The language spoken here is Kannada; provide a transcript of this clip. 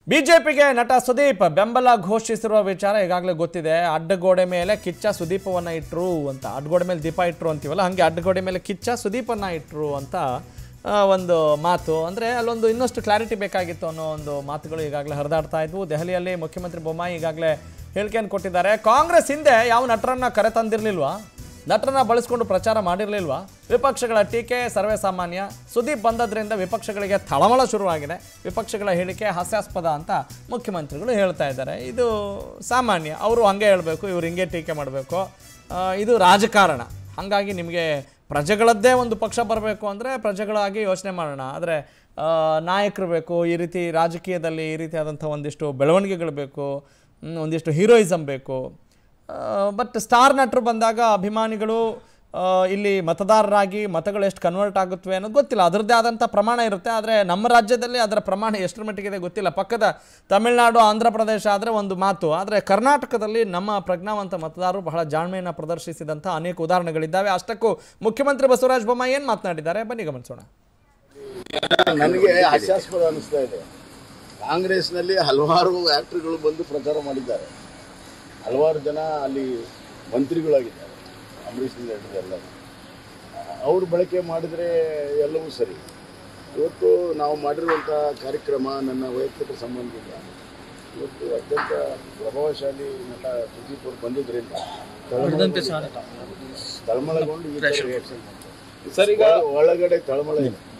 ಬಿಜೆಪಿಗೆ ನಟ ಸುದೀಪ್ ಬೆಂಬಲ ಘೋಷಿಸಿರುವ ವಿಚಾರ ಈಗಾಗಲೇ ಗೊತ್ತಿದೆ ಅಡ್ಡಗೋಡೆ ಮೇಲೆ ಕಿಚ್ಚ ಸುದೀಪವನ್ನ ಇಟ್ರು ಅಂತ ಅಡ್ಡಗೋಡೆ ಮೇಲೆ ದೀಪ ಇಟ್ರು ಅಂತೀವಲ್ಲ ಹಾಗೆ ಅಡ್ಡಗೋಡೆ ಮೇಲೆ ಕಿಚ್ಚ ಸುದೀಪನ್ನ ಇಟ್ರು ಅಂತ ಆ, ಒಂದು ಮಾತು ಅಂದರೆ ಅಲ್ಲೊಂದು ಇನ್ನಷ್ಟು ಕ್ಲಾರಿಟಿ ಬೇಕಾಗಿತ್ತು ಅನ್ನೋ ಒಂದು ಮಾತುಗಳು ಈಗಾಗಲೇ ಹರಿದಾಡ್ತಾ ಇದ್ವು ದೆಹಲಿಯಲ್ಲಿ ಮುಖ್ಯಮಂತ್ರಿ ಬೊಮ್ಮಾಯಿ ಈಗಾಗಲೇ ಹೇಳಿಕೆಯನ್ನು ಕೊಟ್ಟಿದ್ದಾರೆ ಕಾಂಗ್ರೆಸ್ ಹಿಂದೆ ಯಾವ ನಟರನ್ನ ಕರೆ ತಂದಿರಲಿಲ್ವಾ ನಟರನ್ನ ಬಳಸ್ಕೊಂಡು ಪ್ರಚಾರ ಮಾಡಿರಲಿಲ್ವಾ ವಿಪಕ್ಷಗಳ ಟೀಕೆ ಸರ್ವೇ ಸಾಮಾನ್ಯ ಸುದೀಪ್ ಬಂದದ್ರಿಂದ ವಿಪಕ್ಷಗಳಿಗೆ ತಳಮಳ ಶುರುವಾಗಿದೆ ವಿಪಕ್ಷಗಳ ಹೇಳಿಕೆ ಹಾಸ್ಯಾಸ್ಪದ ಅಂತ ಮುಖ್ಯಮಂತ್ರಿಗಳು ಹೇಳ್ತಾ ಇದ್ದಾರೆ ಇದು ಸಾಮಾನ್ಯ ಅವರು ಹಾಗೆ ಹೇಳಬೇಕು ಇವ್ರು ಹಿಂಗೆ ಟೀಕೆ ಮಾಡಬೇಕು ಇದು ರಾಜಕಾರಣ ಹಾಗಾಗಿ ನಿಮಗೆ ಪ್ರಜೆಗಳದ್ದೇ ಒಂದು ಪಕ್ಷ ಬರಬೇಕು ಅಂದರೆ ಪ್ರಜೆಗಳಾಗಿ ಯೋಚನೆ ಮಾಡೋಣ ಆದರೆ ನಾಯಕರು ಬೇಕು ಈ ರೀತಿ ರಾಜಕೀಯದಲ್ಲಿ ಈ ರೀತಿಯಾದಂಥ ಒಂದಿಷ್ಟು ಬೆಳವಣಿಗೆಗಳು ಬೇಕು ಹ್ಮ್, ಒಂದಿಷ್ಟು ಹೀರೋಯಿಸಮ್ ಬೇಕು ಬಟ್ ಸ್ಟಾರ್ ನಟರು ಬಂದಾಗ ಅಭಿಮಾನಿಗಳು ಆ, ಇಲ್ಲಿ ಮತದಾರರಾಗಿ ಮತಗಳು ಎಷ್ಟು ಕನ್ವರ್ಟ್ ಆಗುತ್ತವೆ ಅನ್ನೋದು ಗೊತ್ತಿಲ್ಲ ಅದರದ್ದೇ ಆದಂಥ ಪ್ರಮಾಣ ಇರುತ್ತೆ ಆದರೆ ನಮ್ಮ ರಾಜ್ಯದಲ್ಲಿ ಅದರ ಪ್ರಮಾಣ ಎಷ್ಟರ ಮಟ್ಟಿಗಿದೆ ಗೊತ್ತಿಲ್ಲ ಪಕ್ಕದ ತಮಿಳುನಾಡು ಆಂಧ್ರ ಪ್ರದೇಶ ಆದರೆ ಒಂದು ಮಾತು ಆದರೆ ಕರ್ನಾಟಕದಲ್ಲಿ ನಮ್ಮ ಪ್ರಜ್ಞಾವಂತ ಮತದಾರರು ಬಹಳ ಜಾಣ್ಮೆಯನ್ನು ಪ್ರದರ್ಶಿಸಿದಂಥ ಅನೇಕ ಉದಾಹರಣೆಗಳಿದ್ದಾವೆ ಅಷ್ಟಕ್ಕೂ ಮುಖ್ಯಮಂತ್ರಿ ಬಸವರಾಜ ಬೊಮ್ಮಾಯಿ ಏನು ಮಾತನಾಡಿದ್ದಾರೆ ಬನ್ನಿ ಗಮನಿಸೋಣ ನನಗೆ ಹಾಸ್ಯಾಸ್ಪದ ಅನಿಸ್ತಾ ಇದೆ ಕಾಂಗ್ರೆಸ್ನಲ್ಲಿ ಹಲವಾರು ಆಕ್ಟರ್ಗಳು ಬಂದು ಪ್ರಚಾರ ಮಾಡಿದ್ದಾರೆ ಹಲವಾರು ಜನ ಅಲ್ಲಿ ಮಂತ್ರಿಗಳಾಗಿದ್ದಾರೆ ಅಂಬರೀಷ್ನಿಂದ ಹಿಡಿದು ಎಲ್ಲ ಅವರು ಬಳಕೆ ಮಾಡಿದರೆ ಎಲ್ಲವೂ ಸರಿ ಇವತ್ತು ನಾವು ಮಾಡಿರುವಂಥ ಕಾರ್ಯಕ್ರಮ ನನ್ನ ವೈಯಕ್ತಿಕ ಸಂಬಂಧಿಲ್ಲ ಇವತ್ತು ಅತ್ಯಂತ ಪ್ರಭಾವಶಾಲಿ ನಟ ಸುದೀಪ್ ಅವರು ಬಂದಿದ್ದರಿಂದ ತಳಮಳಗೊಂಡು- ತಳಮಳಗೊಂಡು ಈ ಥರ reaction ಮಾಡ್ತಾರೆ. ಒಳ- ಒಳಗಡೆ ತಳಮಳ ಇದೆ